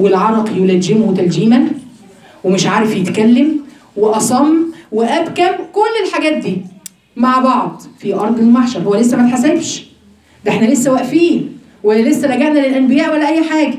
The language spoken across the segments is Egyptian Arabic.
والعرق يلجمه تلجيما ومش عارف يتكلم واصم وابكم كل الحاجات دي مع بعض في ارض المحشر هو لسه ما اتحسبش ده احنا لسه واقفين ولا لسه لجأنا للانبياء ولا اي حاجه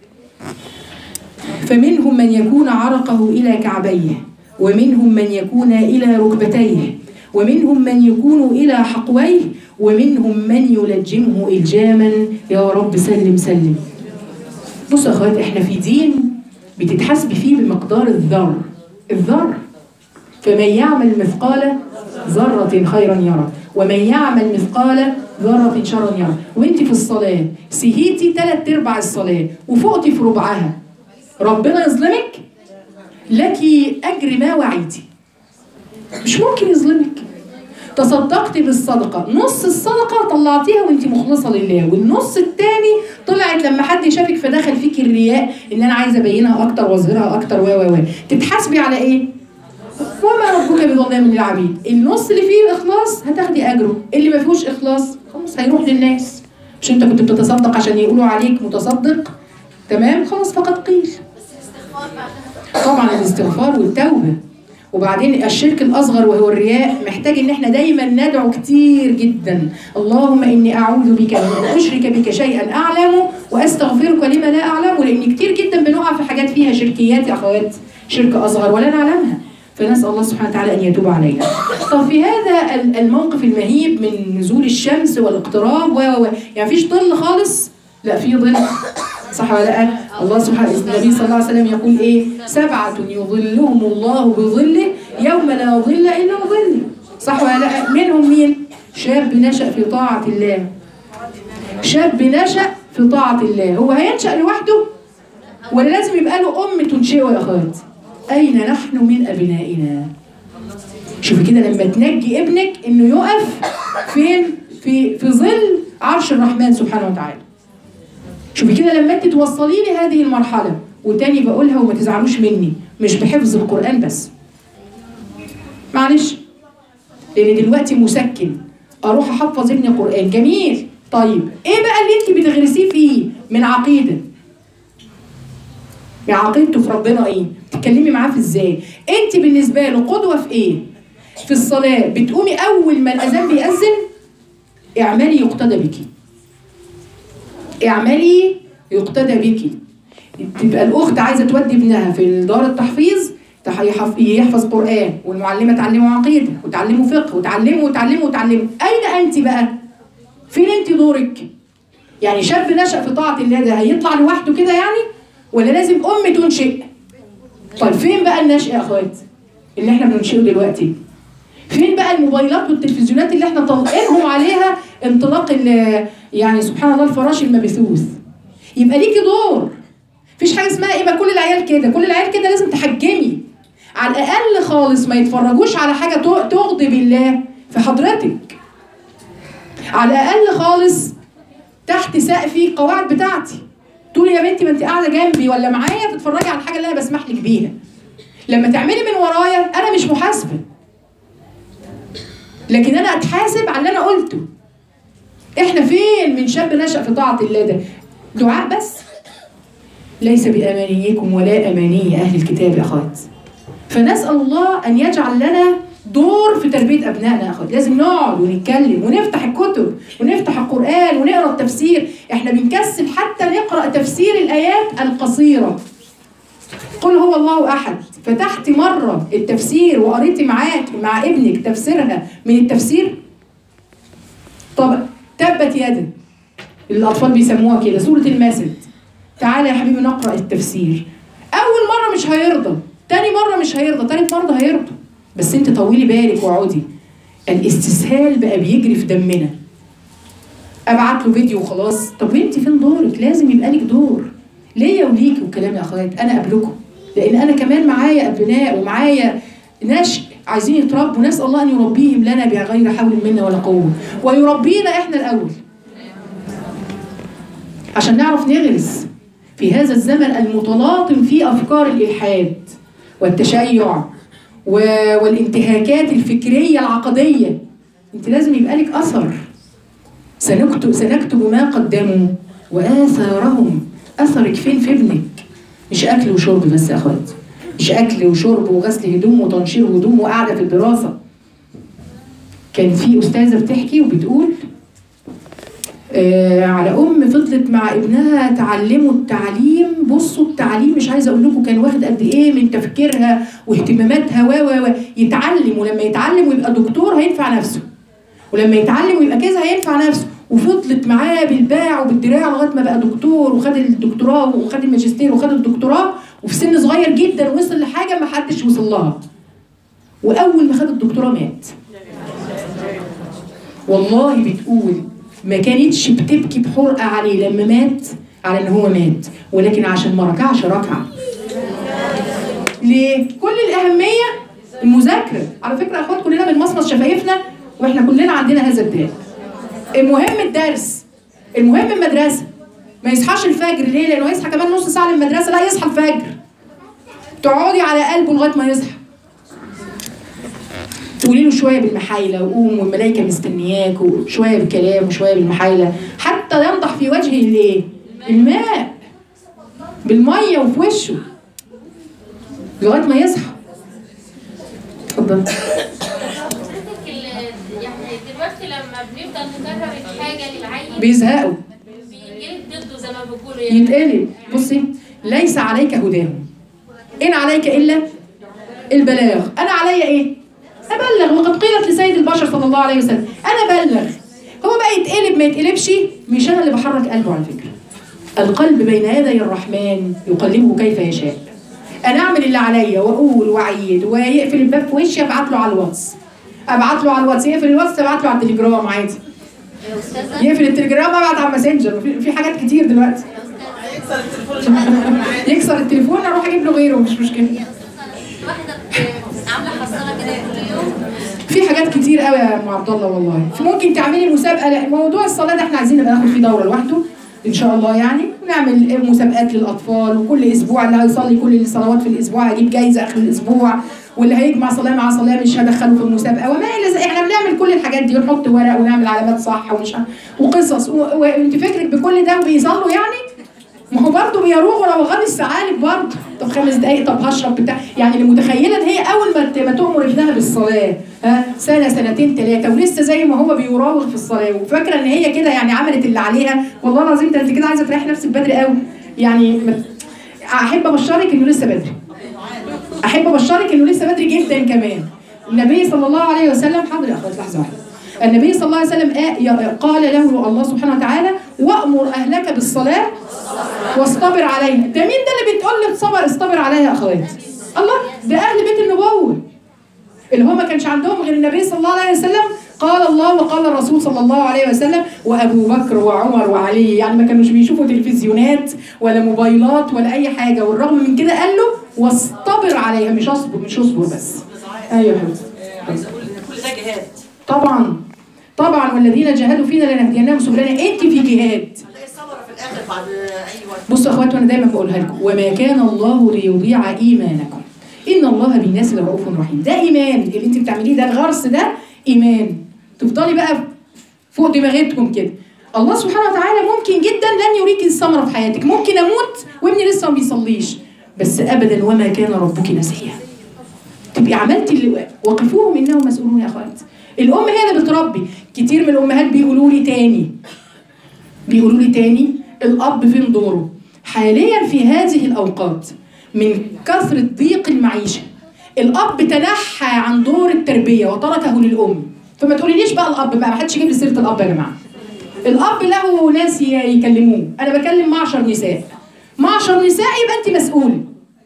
فمنهم من يكون عرقه الى كعبيه ومنهم من يكون الى ركبتيه ومنهم من يكون الى حقويه ومنهم من يلجمه الجاما يا رب سلم سلم بصوا يا اخوات احنا في دين بتتحاسبي فيه بمقدار الذر الذر فمن يعمل مثقال ذرة خيرا يرى ومن يعمل مثقال ذرة شرا يرى وانت في الصلاة سهيتي ثلاث ارباع الصلاة وفقتي في ربعها ربنا يظلمك لك اجر ما وعيتي مش ممكن يظلمك تصدقتي بالصدقة نص الصدقة طلعتيها وانت مخلصة لله والنص التاني طلعت لما حد شافك فدخل فيك الرياء ان انا عايزة ابينها اكتر واظهرها اكتر و و و تتحاسبي على ايه؟ وما ربك بظلام للعبيد النص اللي فيه اخلاص هتاخدي اجره اللي ما فيهوش اخلاص خلاص هيروح للناس مش انت كنت بتتصدق عشان يقولوا عليك متصدق تمام خلاص فقد قيل طبعا الاستغفار والتوبه وبعدين الشرك الاصغر وهو الرياء محتاج ان احنا دايما ندعو كتير جدا اللهم اني اعوذ بك من ان اشرك بك شيئا اعلمه واستغفرك لما لا اعلمه لان كتير جدا بنقع في حاجات فيها شركيات يا اخوات شرك اصغر ولا نعلمها فنسال الله سبحانه وتعالى ان يتوب علينا. طب في هذا الموقف المهيب من نزول الشمس والاقتراب و و يعني مفيش ظل خالص؟ لا في ظل صح ولا لا؟ الله سبحانه النبي صلى الله عليه وسلم يقول ايه؟ سبعة يظلهم الله بظله يوم لا ظل الا ظله. صح ولا لا؟ منهم مين؟ شاب نشأ في طاعة الله. شاب نشأ في طاعة الله، هو هينشأ لوحده؟ ولا لازم يبقى له أم تنشئه يا أخوات؟ أين نحن من أبنائنا؟ شوفي كده لما تنجي ابنك إنه يقف فين؟ في في ظل عرش الرحمن سبحانه وتعالى. شوفي كده لما انت توصلي لي هذه المرحله وتاني بقولها وما تزعلوش مني مش بحفظ القران بس معلش لان دلوقتي مسكن اروح احفظ ابني قران جميل طيب ايه بقى اللي انت بتغرسيه فيه من عقيده من عقيدته في ربنا ايه تتكلمي معاه في ازاي انت بالنسبه له قدوه في ايه في الصلاه بتقومي اول ما الاذان بيأذن اعملي يقتدى بك اعملي يقتدى بك تبقى الاخت عايزه تودي ابنها في دار التحفيظ يحفظ قران والمعلمه تعلمه عقيده وتعلمه فقه وتعلمه وتعلمه وتعلمه اين انت بقى فين انت دورك يعني شاب نشأ في طاعة الله ده هيطلع لوحده كده يعني ولا لازم أم تنشئ طيب فين بقى النشأ يا أخوات اللي احنا بننشئه دلوقتي فين بقى الموبايلات والتلفزيونات اللي احنا طالقينهم عليها انطلاق يعني سبحان الله الفراش المبثوث يبقى ليكي دور مفيش حاجه اسمها ايه بقى كل العيال كده كل العيال كده لازم تحجمي على الاقل خالص ما يتفرجوش على حاجه تغضب الله في حضرتك على الاقل خالص تحت سقفي القواعد بتاعتي تقولي يا بنتي ما انت قاعده جنبي ولا معايا تتفرجي على الحاجه اللي انا بسمح لك بيها لما تعملي من ورايا انا مش محاسبه لكن انا اتحاسب على اللي انا قلته احنا فين من شاب نشأ في طاعة الله ده دعاء بس ليس بأمانيكم ولا أماني أهل الكتاب يا أخوات فنسأل الله أن يجعل لنا دور في تربية أبنائنا يا أخوات لازم نقعد ونتكلم ونفتح الكتب ونفتح القرآن ونقرأ التفسير احنا بنكسل حتى نقرأ تفسير الآيات القصيرة قل هو الله أحد فتحت مرة التفسير وقريتي معاك مع ابنك تفسيرها من التفسير طب تبت يدا الأطفال بيسموها كده سورة المسد تعالى يا حبيبي نقرأ التفسير أول مرة مش هيرضى تاني مرة مش هيرضى تالت مرة هيرضى بس انت طولي بالك واقعدي الاستسهال بقى بيجري في دمنا ابعت له فيديو وخلاص طب انت فين دورك لازم يبقى لك دور ليا وليكي والكلام يا اخوات انا قبلكم لان انا كمان معايا ابناء ومعايا نشء عايزين يتربوا نسال الله ان يربيهم لنا بغير حول منا ولا قوه ويربينا احنا الاول عشان نعرف نغرس في هذا الزمن المتلاطم فيه افكار الالحاد والتشيع والانتهاكات الفكريه العقديه انت لازم يبقى لك اثر سنكتب سنكتب ما قدموا واثارهم اثرك فين في ابنك مش اكل وشرب بس يا اخوات مش اكل وشرب وغسل هدوم وتنشير هدوم وقاعده في الدراسه كان في استاذه بتحكي وبتقول آه على ام فضلت مع ابنها تعلموا التعليم بصوا التعليم مش عايزه اقول لكم كان واخد قد ايه من تفكيرها واهتماماتها و و و يتعلم ولما يتعلم ويبقى دكتور هينفع نفسه ولما يتعلم ويبقى كذا هينفع نفسه وفضلت معاه بالباع وبالدراع لغايه ما بقى دكتور وخد الدكتوراه وخد الماجستير وخد الدكتوراه وفي سن صغير جدا وصل لحاجه ما حدش وصل لها واول ما خد الدكتوراه مات والله بتقول ما كانتش بتبكي بحرقه عليه لما مات على ان هو مات ولكن عشان ما ركعش ركعه ليه؟ كل الاهميه المذاكره على فكره يا اخوات كلنا بنمصمص شفايفنا واحنا كلنا عندنا هذا الداء المهم الدرس المهم المدرسه ما يصحاش الفجر ليه؟ لانه يصحى كمان نص ساعه للمدرسه لا يصحى الفجر تقعدي على قلبه لغايه ما يصحى تقولي له شويه بالمحايله وقوم والملائكه مستنياك وشويه بالكلام وشويه بالمحايله حتى ينضح في وجهه الايه؟ الماء بالميه وفي وشه لغايه ما يصحى اتفضل حضرتك ال- يعني دلوقتي لما بنفضل نكرر الحاجه للعيل بيزهقوا بيجلب ضده زي ما بيقولوا يعني يتقلب بصي ليس عليك هداهم ان عليك الا البلاغ انا عليا ايه ابلغ وقد قيلت لسيد البشر صلى الله عليه وسلم انا بلغ هو بقى يتقلب ما يتقلبش مش انا اللي بحرك قلبه على فكره القلب بين يدي الرحمن يقلبه كيف يشاء انا اعمل اللي عليا واقول واعيد ويقفل الباب في وشي ابعت له على الواتس ابعت له على الواتس يقفل الواتس ابعت له على التليجرام عادي يا استاذه يقفل التليجرام ابعت على الماسنجر في- في حاجات كتير دلوقتي يكسر التليفون اروح اجيب له غيره مش مشكله واحده بت- عامله حصاله كده كل يوم في حاجات كتير قوي يا ام عبد الله والله في ممكن تعملي مسابقه لا موضوع الصلاه ده احنا عايزين نبقى ناخد فيه دوره لوحده ان شاء الله يعني نعمل مسابقات للاطفال وكل اسبوع اللي هيصلي كل الصلوات في الاسبوع هيجيب جايزه اخر الاسبوع واللي هيجمع صلاه مع صلاه مش هدخله في المسابقه وما الى ذلك احنا بنعمل كل الحاجات دي ونحط ورق ونعمل علامات صح ومش ع- وقصص و- وانت فكرك بكل ده وبيصلوا يعني ما هو برضه بيروغوا روغان الثعالب برضه طب خمس دقايق طب هشرب بتاع يعني اللي متخيله ان هي اول ما ت- ما تامر ابنها بالصلاه ها سنه سنتين ثلاثه ولسه زي ما هو بيراوغ في الصلاه وفاكره ان هي كده يعني عملت اللي عليها والله العظيم ده انت كده عايزه تريحي نفسك بدري قوي يعني ما- احب ابشرك انه لسه بدري احب ابشرك انه لسه بدري جدا كمان النبي صلى الله عليه وسلم حاضر يا اخوات لحظه واحده النبي صلى الله عليه وسلم آ- ي- قال له الله سبحانه وتعالى وامر اهلك بالصلاه واصطبر عليها ده مين ده اللي بتقول لك صبر اصطبر عليها يا اخوات الله ده اهل بيت النبوه اللي هو ما كانش عندهم غير النبي صلى الله عليه وسلم قال الله وقال الرسول صلى الله عليه وسلم وابو بكر وعمر وعلي يعني ما كانوش بيشوفوا تلفزيونات ولا موبايلات ولا اي حاجه والرغم من كده قال له واصطبر عليها مش اصبر مش اصبر بس ايوه يا حبيبتي عايزه اقول ان كل ده جهاد طبعا طبعا والذين جاهدوا فينا لنهدينهم سبلنا انت في جهاد هتلاقي الثمره في الاخر بعد اي وقت بصوا يا اخوات وانا دايما بقولها لكم وما كان الله ليضيع ايمانكم ان الله بالناس لرؤوف رحيم ده ايمان اللي انت بتعمليه ده الغرس ده ايمان تفضلي بقى فوق دماغتكم كده الله سبحانه وتعالى ممكن جدا لن يريك الثمره في حياتك ممكن اموت وابني لسه ما بيصليش بس ابدا وما كان ربك نسيا تبقي عملتي اللي وقفوهم انهم مسؤولون يا اخوات الام هي اللي بتربي كتير من الامهات بيقولوا لي تاني بيقولوا لي تاني الاب فين دوره حاليا في هذه الاوقات من كثره ضيق المعيشه الاب تنحى عن دور التربيه وتركه للام فما تقوليليش بقى الاب بقى ما حدش يجيب لي سيره الاب يا جماعه الاب له ناس ي- يكلموه انا بكلم معشر نساء معشر نساء يبقى انت مسؤول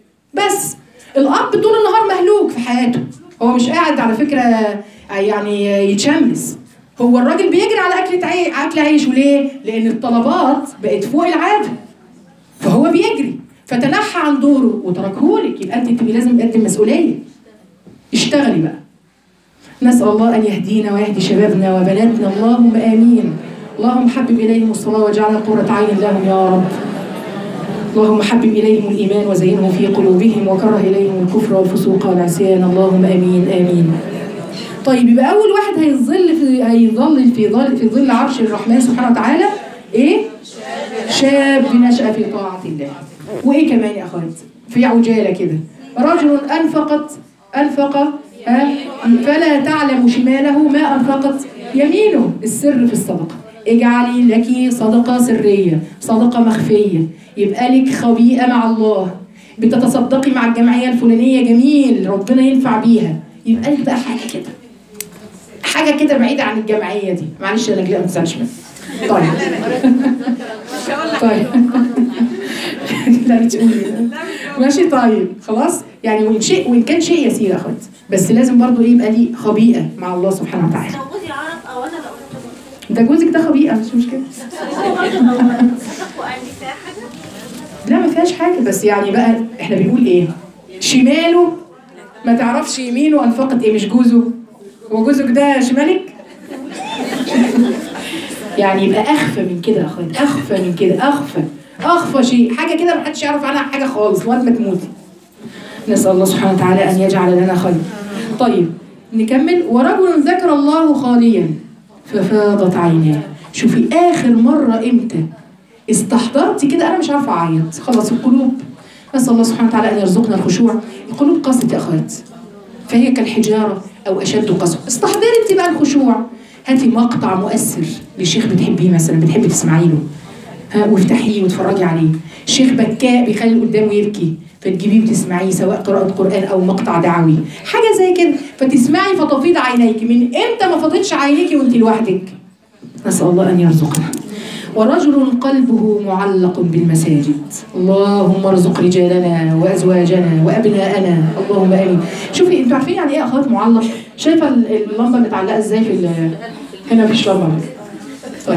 بس الاب طول النهار مهلوك في حياته هو مش قاعد على فكره يعني يتشمس هو الراجل بيجري على اكل عيش اكل عيش وليه؟ لان الطلبات بقت فوق العاده فهو بيجري فتنحى عن دوره وتركهولك يبقى انت تبقي لازم تقدم مسؤوليه اشتغلي بقى نسال الله ان يهدينا ويهدي شبابنا وبناتنا اللهم امين اللهم حبب اليهم الصلاه واجعلها قره عين لهم يا رب اللهم حبب إليهم الإيمان وزينه في قلوبهم وكره إليهم الكفر والفسوق والعصيان اللهم آمين آمين طيب يبقى أول واحد هيظل في هيظل في ظل في ظل عرش الرحمن سبحانه وتعالى إيه؟ شاب نشأ في طاعة الله وايه كمان يا اخوات في عجاله كده رجل انفقت انفق ها فلا تعلم شماله ما انفقت يمينه السر في الصدقه اجعلي لك صدقه سريه صدقه مخفيه يبقى لك خبيئه مع الله بتتصدقي مع الجمعيه الفلانيه جميل ربنا ينفع بيها يبقى لك بقى حاجه كده حاجه كده بعيده عن الجمعيه دي معلش يا نجلاء ما تزعلش مني طيب طيب لا بتقولي ماشي طيب خلاص يعني وان شيء وان كان شيء يسير يا اخوات بس لازم برضو ايه يبقى لي خبيئه مع الله سبحانه وتعالى لو جوزي عرف او انا لو ده جوزك ده خبيئه مش مشكله هو برضه لو صدق وقال لي فيها حاجه لا ما فيهاش حاجه بس يعني بقى احنا بنقول ايه شماله ما تعرفش يمينه انفقت ايه مش جوزه هو جوزك ده شمالك يعني يبقى اخفى من كده يا اخوات اخفى من كده اخفى اخفى شيء حاجه كده ما حدش يعرف عنها حاجه خالص لغايه ما تموتي نسال الله سبحانه وتعالى ان يجعل لنا خير طيب نكمل ورجل ذكر الله خاليا ففاضت عيناه شوفي اخر مره امتى استحضرتي كده انا مش عارفه اعيط خلاص القلوب نسال الله سبحانه وتعالى ان يرزقنا الخشوع القلوب قست يا اخوات فهي كالحجاره او اشد قسوه استحضري انت بقى الخشوع هاتي مقطع مؤثر لشيخ بتحبيه مثلا بتحبي تسمعي له ها وافتحيه واتفرجي عليه شيخ بكاء بيخلي اللي قدامه يبكي فتجيبيه وتسمعيه سواء قراءة قرآن أو مقطع دعوي حاجة زي كده فتسمعي فتفيض عينيك من إمتى ما فاضتش عينيكي وأنت لوحدك نسأل الله أن يرزقنا ورجل قلبه معلق بالمساجد اللهم ارزق رجالنا وازواجنا وابناءنا اللهم امين شوفي انتوا عارفين يعني ايه اخوات معلق شايفه اللمبه متعلقه ازاي في ال- هنا مفيش لمبه طيب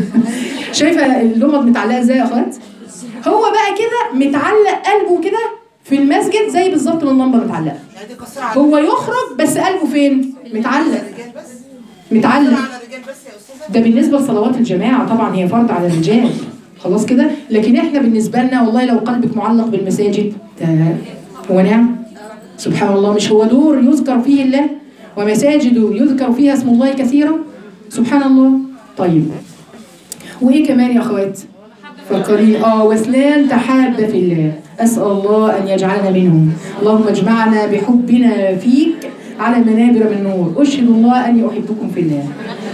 شايفه اللمبه متعلقه ازاي يا اخوات هو بقى كده متعلق قلبه كده في المسجد زي بالظبط ما اللمبه متعلقه يعني دي قصيرة على هو يخرج بس قلبه فين متعلق الرجال بس متعلق قصيرة على الرجال بس يا أستاذة ده بالنسبة لصلوات الجماعة طبعا هي فرض على الرجال خلاص كده لكن احنا بالنسبة لنا والله لو قلبك معلق بالمساجد ده هو نعم سبحان الله مش هو دور يذكر فيه الله ومساجد يذكر فيها اسم الله كثيرا سبحان الله طيب وايه كمان يا اخوات فكرين اه واثنان تحاب في الله اسال الله ان يجعلنا منهم اللهم اجمعنا بحبنا فيك على منابر من نور اشهد الله اني احبكم في الله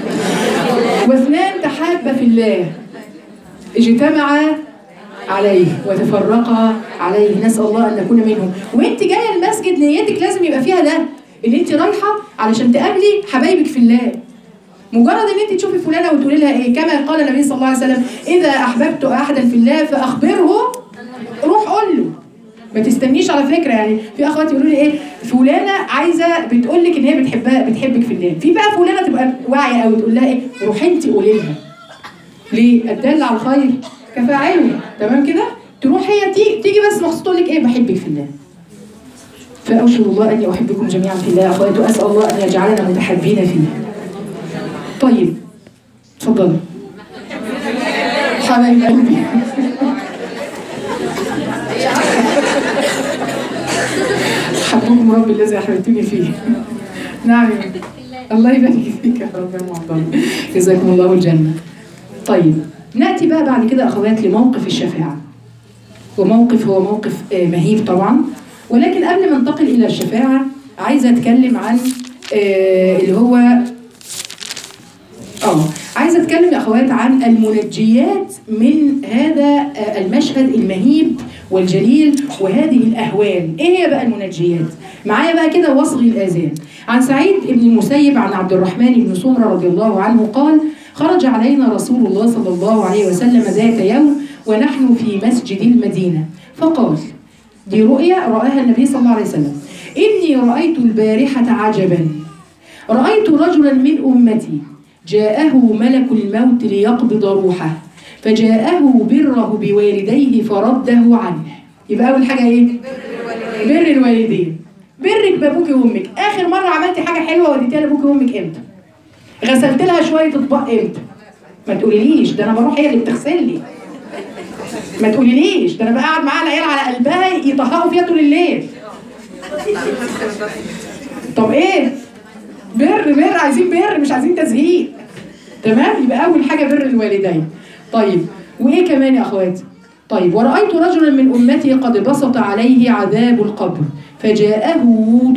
واثنان تحابا في الله اجتمعا عليه وتفرقا عليه نسال الله ان نكون منهم وانت جايه المسجد نيتك لازم يبقى فيها ده ان انت رايحه علشان تقابلي حبايبك في الله مجرد ان انت تشوفي فلانه وتقولي لها ايه كما قال النبي صلى الله عليه وسلم اذا احببت احدا في الله فاخبره روح قول له ما تستنيش على فكره يعني في اخوات يقولوا لي ايه فلانه عايزه بتقول لك ان هي بتحبها بتحبك في الله في بقى فلانه تبقى واعيه قوي تقول لها ايه روحي انت قولي لها ليه الدال على الخير كفاعله تمام كده تروح هي تيجي, تيجي بس مخصوص تقول لك ايه بحبك في الله فأشهد الله أني أحبكم جميعا في الله أخوات وأسأل الله أن يجعلنا متحبين فيه طيب اتفضلوا حبايب قلبي حبكم رب الذي أحببتني فيه نعم يا رب. الله يبارك فيك يا رب يا معظم جزاكم الله الجنة طيب نأتي بقى بعد كده أخوات لموقف الشفاعة وموقف هو موقف آه، مهيب طبعا ولكن قبل ما انتقل إلى الشفاعة عايزة أتكلم عن آه، اللي هو اه عايزه اتكلم يا اخوات عن المنجيات من هذا آه، المشهد المهيب والجليل وهذه الاهوال ايه هي بقى المنجيات معايا بقى كده واصغي الاذان عن سعيد بن المسيب عن عبد الرحمن بن سمره رضي الله عنه قال خرج علينا رسول الله صلى الله عليه وسلم ذات يوم ونحن في مسجد المدينه فقال دي رؤيا رآها النبي صلى الله عليه وسلم إني رأيت البارحة عجبا رأيت رجلا من أمتي جاءه ملك الموت ليقبض روحه فجاءه بره بوالديه فرده عنه يبقى أول حاجة إيه؟ بر الوالدين برك بابوك وامك اخر مره عملتي حاجه حلوه وديتيها لابوك وامك امتى غسلت لها شويه اطباق امتى ما تقوليليش ده انا بروح هي اللي بتغسل لي ما تقوليليش ده انا بقعد معاها العيال على قلبها يطهقوا فيها طول الليل طب ايه بر بر عايزين بر مش عايزين تزهيق تمام يبقى اول حاجه بر الوالدين طيب وايه كمان يا اخواتي طيب ورأيت رجلا من أمتي قد بسط عليه عذاب القبر فجاءه